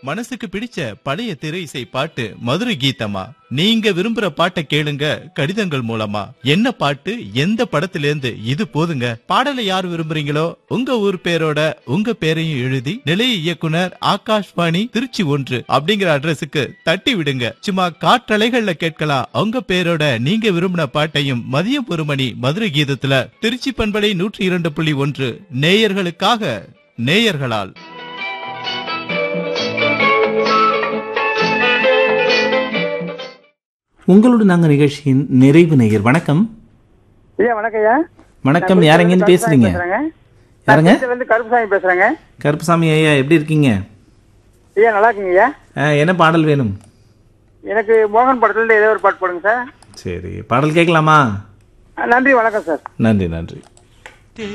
மனசுக்கு பிடிச்ச பழைய திரை இசை பாட்டு மதுரை கீதமா நீங்க விரும்புற பாட்டை கேளுங்க கடிதங்கள் மூலமா என்ன பாட்டு எந்த படத்திலேருந்து இது போதுங்க பாடலை யார் விரும்புறீங்களோ உங்க ஊர் பேரோட உங்க பேரையும் எழுதி நிலைய இயக்குனர் ஆகாஷ்வாணி திருச்சி ஒன்று அப்படிங்கிற அட்ரஸுக்கு தட்டி விடுங்க சும்மா காற்றலைகள்ல கேட்கலாம் உங்க பேரோட நீங்க விரும்பின பாட்டையும் மதியம் ஒரு மணி மதுரை கீதத்துல திருச்சி பண்பலை நூற்றி இரண்டு புள்ளி ஒன்று நேயர்களுக்காக நேயர்களால் உங்களோடு நாங்கள் நிகழ்ச்சியின் நிறைவு நேயர் வணக்கம் ஐயா வணக்கம் ஐயா வணக்கம் யாரெங்கன்னு பேசுறீங்க யாருங்க வந்து கருப்புசாமி பேசுறேங்க கருப்புசாமி ஐயா எப்படி இருக்கீங்க ஐயா நல்லா இருக்குங்க ஐயா ஆ, என்ன பாடல் வேணும் எனக்கு மோகன் படத்துல இருந்து ஏதோ ஒரு பாட்டு போடுங்க சார் சரி பாடல் கேட்கலாமா நன்றி வணக்கம் சார் நன்றி நன்றி